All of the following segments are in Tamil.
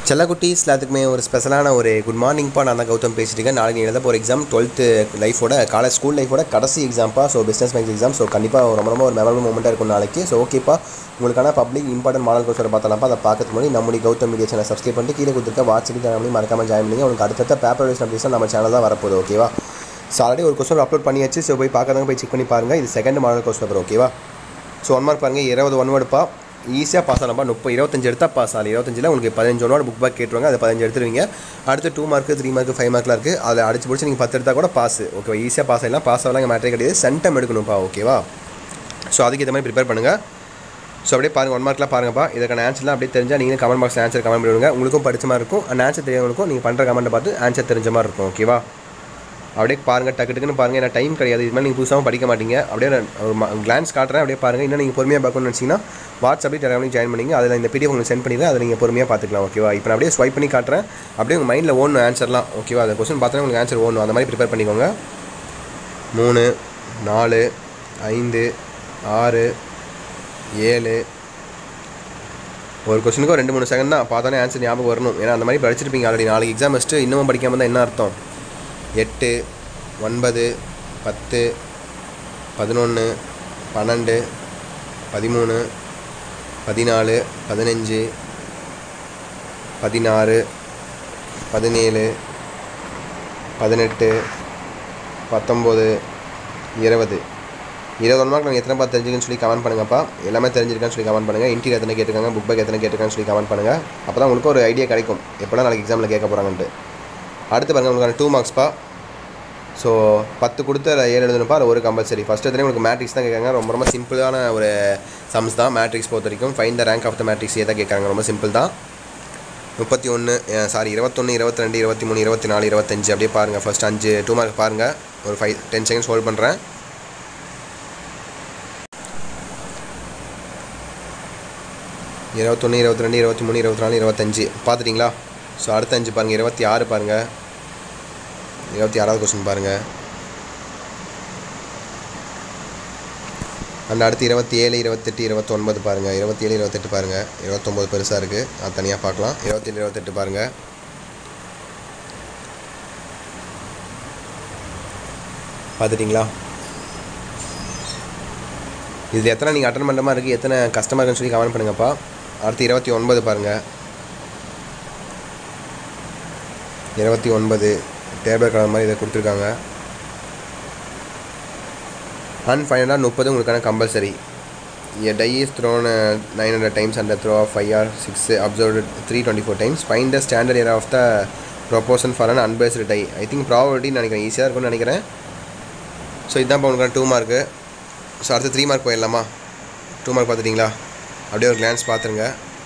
செல்லக்குட்டீஸ் எல்லாத்துக்குமே ஒரு ஸ்பெஷலான ஒரு குட் மார்னிங்ப்பா நான் தான் கௌதம் பேசிட்டு இருக்கேன் நாளைக்கு எழுத போகிற எக்ஸாம் டுவெல்த்து லைஃபோட காலேஜ் ஸ்கூல் லைஃபோட கடைசி எக்ஸாம்ப்பா so business maths exam so கண்டிப்பாக ரொம்ப ரொம்ப ஒரு மெமரபிள் மூமெண்ட்டாக இருக்கும் நாளைக்கு ஸோ ஓகேப்பா உங்களுக்கான பப்ளிக் இம்பார்ட்டன்ட் மாடல் கோர்ஸ் பார்த்தலாம்ப்பா அதை பார்க்கறதுக்கு முன்னாடி நம்முடைய கௌதம் மீடியா சேனல் சப்ஸ்கிரைப் பண்ணிட்டு கீழே கொடுத்துருக்க வாட்ஸ்அப் சேனல் மறக்காமல் ஜாயின் பண்ணி உங்களுக்கு அடுத்தடுத்த பேப்பர் வைஸ் அப்டேட்ஸ் நம்ம சேனல் தான் வரப்போகுது ஓகேவா ஸோ ஆல்ரெடி ஒரு கொஸ்டின் அப்லோட் பண்ணியாச்சு ஸோ போய் பார்க்கறவங்க போய் செக் பண்ணி பாருங்கள் இது செகண்ட் மாடல் கோர்ஸ் பேப்பர் ஓகேவா ஸோ ஒன் மார்க் பாருங்கள் இருபது ஒன் வேர்டுப்பா ஈஸியாக பாஸ் ஆகலாம்ப்பா முப்பது இருபத்தஞ்சு எடுத்தால் பாஸ் ஆகலாம் இருபத்தஞ்சில் உங்களுக்கு பதினஞ்சு ஒன் புக் பேக் கேட்டுருவாங்க அதை பதினஞ்சு எடுத்துருவீங்க அடுத்து two mark three mark five மார்க்லாம் இருக்குது அதில் அடிச்சு பிடிச்சி நீங்கள் பத்து எடுத்தால் கூட பாஸ் ஓகேவா ஈஸியாக பாஸ் ஆகலாம் பாஸ் ஆகலாம் இங்கே மேட்டரே கிடையாது சென்டம் எடுக்கணும்ப்பா ஓகேவா ஸோ அதுக்கு இந்த மாதிரி ப்ரிப்பேர் பண்ணுங்கள் ஸோ அப்படியே பாருங்கள் ஒன் மார்க்லாம் பாருங்கப்பா இதுக்கான ஆன்சர்லாம் அப்படியே தெரிஞ்சால் நீங்கள் கமெண்ட் பாக்ஸ் ஆன்சர் கமெண்ட் பண்ணிவிடுங்க உங்களுக்கும் படிச்ச மாதிரி இருக்கும் அந்த ஆன்சர் தெரியாதவங்களுக்கும் நீங்கள் பண்ணுற கமெண்ட்டை பார்த்து ஆன்சர் தெரிஞ்ச மாதிரி இருக்கும் ஓகேவா அப்படியே பாருங்கள் டக்கு டக்குன்னு பாருங்கள் ஏன்னா டைம் கிடையாது இது மாதிரி நீங்கள் புதுசாகவும் படிக்க மாட்டீங்க அப்படியே நான் ஒரு கிளான்ஸ் காட்டுறேன் அப்படியே பாருங்கள் இன்னும் நீங்கள் பொறுமையாக பார்க்கணும்னு நினச்சிங்கன்னா வாட்ஸ்அப்பில் டெலிகிராம் ஜாயின் பண்ணிங்க அதில் இந்த பிடிஎஃப் உங்களுக்கு சென்ட் பண்ணிடுறேன் அதை நீங்கள் பொறுமையாக பார்த்துக்கலாம் ஓகேவா இப்போ நான் அப்படியே ஸ்வைப் பண்ணி காட்டுறேன் அப்படியே உங்கள் மைண்டில் ஓடணும் ஆன்சர்லாம் ஓகேவா அந்த கொஸ்டின் பார்த்தா உங்களுக்கு ஆன்சர் ஓடணும் அந்த மாதிரி ப்ரிப்பேர் பண்ணிக்கோங்க மூணு நாலு ஐந்து ஆறு ஏழு ஒரு கொஸ்டினுக்கு ஒரு ரெண்டு மூணு செகண்ட் தான் பார்த்தாலே ஆன்சர் ஞாபகம் வரணும் ஏன்னா அந்த மாதிரி படிச்சிருப்பீங்க ஆல்ரெடி நாளைக்கு எக்ஸாம் வச்சுட்டு இன்னமும் படிக்காமல் தான் என்ன அர்த்தம் எட்டு ஒன்பது பத்து பதினொன்று பன்னெண்டு பதிமூணு பதினாலு பதினஞ்சு பதினாறு பதினேழு பதினெட்டு பத்தொம்போது இருபது இருபது ஒன் மார்க் நீங்கள் எத்தனை பார்த்து தெரிஞ்சுக்கன்னு சொல்லி கமெண்ட் பண்ணுங்கப்பா எல்லாமே தெரிஞ்சிருக்கான்னு சொல்லி கமெண்ட் பண்ணுங்கள் இன்டீரியர் எத்தனை கேட்டிருக்காங்க புக் பேக் எத்தனை கேட்டிருக்கான்னு சொல்லி கமெண்ட் பண்ணுங்கள் அப்போ தான் உங்களுக்கு ஒரு ஐடியா கிடைக்கும் எப்போலாம் நாளைக்கு எக்ஸாமில் கேட்க போகிறாங்கன்ட்டு அடுத்து பாருங்கள் உங்களுக்கான டூ மார்க்ஸ்ப்பா ஸோ பத்து கொடுத்து அதில் ஏழு எழுதணுப்பா அது ஒரு கம்பல்சரி ஃபஸ்ட் எத்தனை உங்களுக்கு மேட்ரிக்ஸ் தான் கேட்காங்க ரொம்ப ரொம்ப சிம்பிளான ஒரு சம்ஸ் தான் மேட்ரிக்ஸ் பொறுத்த வரைக்கும் find the rank of the matrix தான் கேட்குறாங்க ரொம்ப சிம்பிள் தான் முப்பத்தி ஒன்று சாரி இருபத்தொன்று இருபத்தி ரெண்டு இருபத்தி மூணு இருபத்தி நாலு இருபத்தஞ்சு அப்படியே பாருங்கள் ஃபஸ்ட் அஞ்சு டூ மார்க் பாருங்கள் ஒரு ஃபைவ் டென் செகண்ட்ஸ் ஹோல்ட் பண்ணுறேன் இருபத்தொன்று இருபத்தி ரெண்டு இருபத்தி மூணு இருபத்தி நாலு இருபத்தஞ்சு பார்த்துட்டிங்களா ஸோ அடுத்த அஞ்சு பாருங்கள் இருபத்தி ஆறு பாருங்கள் இருபத்தி ஆறாவது கொஸ்டின் பாருங்கள் அந்த அடுத்து இருபத்தி ஏழு இருபத்தெட்டு இருபத்தொன்பது பாருங்கள் இருபத்தி ஏழு இருபத்தெட்டு பாருங்கள் இருபத்தொம்போது பெருசாக இருக்குது அது தனியாக பார்க்கலாம் இருபத்தேழு இருபத்தெட்டு பாருங்கள் பார்த்துட்டிங்களா இதில் எத்தனை நீங்கள் அட்டன் பண்ணுற மாதிரி இருக்குது எத்தனை கஷ்டமாக இருக்குன்னு சொல்லி கமெண்ட் பண்ணுங்கப்பா அடுத்து இருபத்தி ஒன்பது பாருங்கள் இருபத்தி ஒன்பது டேபிள் கலர் மாதிரி இதை கொடுத்துருக்காங்க அண்ட் ஃபைனலாக முப்பது உங்களுக்கான compulsory a die is thrown nine hundred times and throw of five or six observed three twenty four times find the standard error of the proportion for an unbiased die I think probability நினைக்கிறேன் ஈஸியாக இருக்கும்னு நினைக்கிறேன் ஸோ இதுதான் இப்போ உங்களுக்கான டூ மார்க்கு ஸோ அடுத்து த்ரீ மார்க் போயிடலாமா டூ மார்க் பார்த்துட்டிங்களா அப்படியே ஒரு கிளான்ஸ் பார்த்துருங்க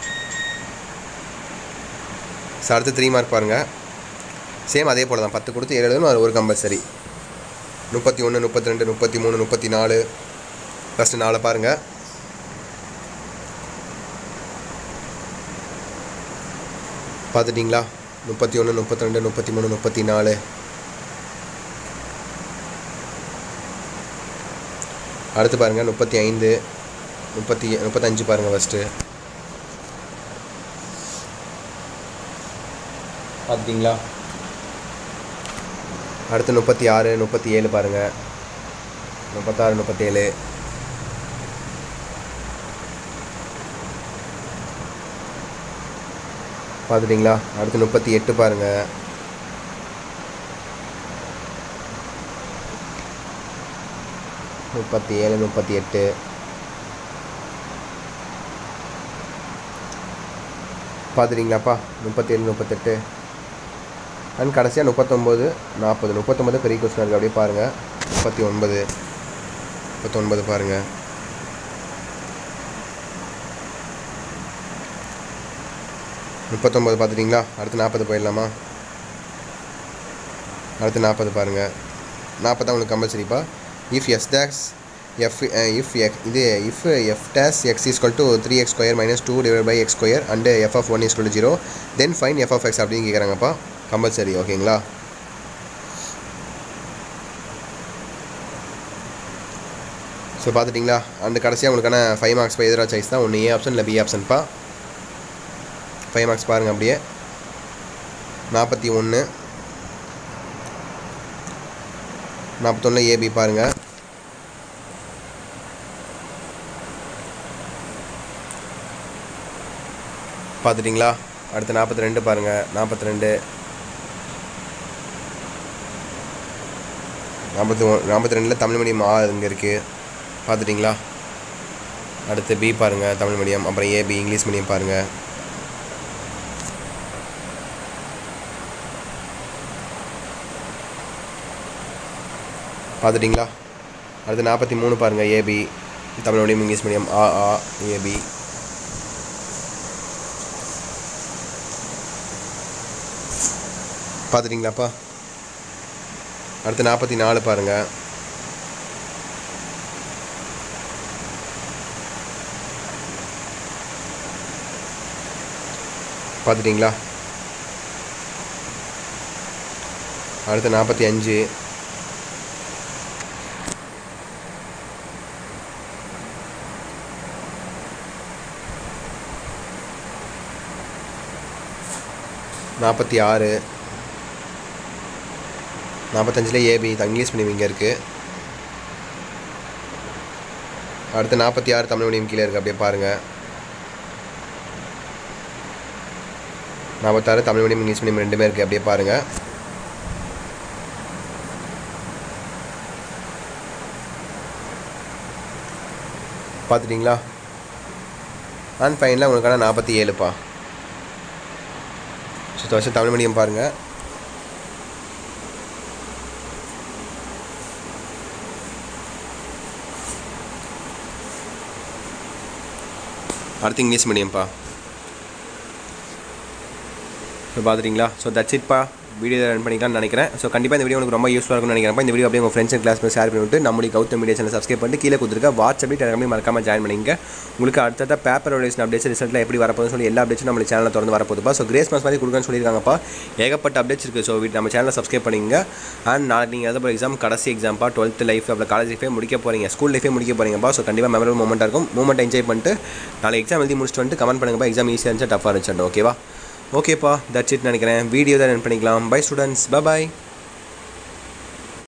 ஸோ அடுத்து த்ரீ மார்க் பாருங்கள் சேம் அதே போல் தான் பத்து கொடுத்து ஏழு எழுதணும் அது ஒரு கம்பல்சரி முப்பத்தி ஒன்று முப்பத்தி ரெண்டு முப்பத்தி மூணு முப்பத்தி நாலு ஃபஸ்ட்டு நாலு பாருங்கள் பார்த்துட்டிங்களா முப்பத்தி ஒன்று முப்பத்தி ரெண்டு முப்பத்தி மூணு முப்பத்தி நாலு அடுத்து பாருங்கள் முப்பத்தி ஐந்து முப்பத்தி முப்பத்தஞ்சு பாருங்கள் ஃபஸ்ட்டு பார்த்துட்டிங்களா அடுத்து முப்பத்தி ஆறு முப்பத்தி ஏழு பாருங்கள் முப்பத்தாறு முப்பத்தேழு பார்த்துட்டிங்களா அடுத்து முப்பத்தி எட்டு பாருங்கள் முப்பத்தி ஏழு முப்பத்தி எட்டு பார்த்துட்டிங்களாப்பா முப்பத்தி ஏழு முப்பத்தெட்டு அண்ட் கடைசியாக முப்பத்தொம்போது நாற்பது முப்பத்தொம்பது பெரிய கொஸ்டின் இருக்குது அப்படியே பாருங்கள் முப்பத்தி ஒன்பது முப்பத்தொன்பது பாருங்கள் முப்பத்தொம்பது பார்த்துட்டிங்களா அடுத்து நாற்பது போயிடலாமா அடுத்து நாற்பது பாருங்கள் நாற்பது உங்களுக்கு கம்பல்சரிப்பா if S takes f if ex இது if f dash x equal to three x square minus two divide by x square and f of one equal to zero then find f of x அப்படின்னு கேட்குறாங்கப்பா கம்பல்சரி ஓகேங்களா ஸோ பார்த்துட்டிங்களா அண்ட் கடைசியாக உங்களுக்கான ஃபைவ் மார்க்ஸ் பை எதிராக சாய்ஸ் தான் ஒன்று ஏ ஆப்ஷன் இல்லை பி ஆப்ஷன்ப்பா ஃபைவ் மார்க்ஸ் பாருங்கள் அப்படியே நாற்பத்தி ஒன்று நாற்பத்தொன்று ஏபி பாருங்கள் பார்த்துட்டிங்களா அடுத்து நாற்பத்தி ரெண்டு பாருங்கள் நாற்பத்தி ரெண்டு நாற்பத்தி ஒன் நாற்பத்தி ரெண்டில் தமிழ் மீடியம் ஆ இங்கே இருக்குது பார்த்துட்டிங்களா அடுத்து பி பாருங்கள் தமிழ் மீடியம் அப்புறம் ஏபி இங்கிலீஷ் மீடியம் பாருங்கள் பார்த்துட்டிங்களா அடுத்து நாற்பத்தி மூணு பாருங்கள் AB Tamil medium English medium ஆ ஆ ஏபி பார்த்துட்டிங்களாப்பா அடுத்து நாற்பத்தி நாலு பாருங்கள் பார்த்துட்டிங்களா அடுத்து நாற்பத்தி அஞ்சு நாற்பத்தி ஆறு நாற்பத்தஞ்சில் ஏபி இங்கிலீஷ் மீடியம் இங்கே இருக்குது அடுத்து நாற்பத்தி ஆறு தமிழ் மீடியம் கீழே இருக்குது அப்படியே பாருங்கள் நாற்பத்தாறு தமிழ் மீடியம் இங்கிலீஷ் மீடியம் ரெண்டுமே இருக்குது அப்படியே பாருங்கள் பார்த்துட்டிங்களா அண்ட் ஃபைனலாக உங்களுக்கான நாற்பத்தி ஏழுப்பா சுத்த வருஷம் தமிழ் மீடியம் பாருங்கள் அடுத்து இங்கிலீஷ் மீடியம்ப்பா ஸோ பார்த்துட்டிங்களா ஸோ தட்ஸ் இட்ப்பா வீடியோ ரன் பண்ணிக்கலாம்னு நினைக்கிறேன் ஸோ கண்டிப்பாக இந்த வீடியோ உங்களுக்கு ரொம்ப யூஸ்ஃபுல்லாக இருக்கும்னு நினைக்கிறேன் இந்த வீடியோ அப்படியே உங்கள் ஃப்ரெண்ட்ஸ் கிளாஸ் ஷேர் பண்ணிவிட்டு நம்மளுடைய கௌதம் மீடியா சேனல் சப்ஸ்கிரைப் பண்ணிட்டு கீழே கொடுத்துருக்க வாட்ஸ்அப் டெலிகிராமே மறக்காமல் ஜாயின் பண்ணிங்க உங்களுக்கு அடுத்தடுத்த பேப்பர் ரிலேஷன் அப்டேட்ஸ் ரிசல்ட்டில் எப்படி வரப்போகுதுன்னு சொல்லி எல்லா அப்டேட்ஸும் நம்ம சேனலில் திறந்து வரப்போகுதுப்பா ஸோ கிரேஸ் மாஸ் மாதிரி கொடுக்குன்னு சொல்லியிருக்காங்கப்பா ஏகப்பட்ட அப்டேட்ஸ் இருக்குது ஸோ நம்ம சேனலை சப்ஸ்கிரைப் பண்ணிங்க அண்ட் நாளைக்கு நீங்கள் எழுத எக்ஸாம் கடைசி எக்ஸாம்ப்பா டுவெல்த் லைஃப் அப்புறம் காலேஜ் லைஃபே முடிக்க போகிறீங்க ஸ்கூல் லைஃபே முடிக்க போகிறீங்கப்பா ஸோ கண்டிப்பாக மெமரபிள் மூமெண்ட்டாக இருக்கும் மூமெண்ட் என்ஜாய் பண்ணிட்டு நாளை எக்ஸாம் எழுதி முடிச்சுட்டு வந்துட்டு கமெண்ட் பண்ணுங்கப்பா எக்ஸாம் ஈஸியாக இருந்துச்சு டஃபாக இருந்துச்சு ஓகேவா ஓகேப்பா தட்ஸ் இட் நினைக்கிறேன் வீடியோ தான் ரன் பண்ணிக்கலாம் பை ஸ்டூடெண்ட்ஸ் பாய்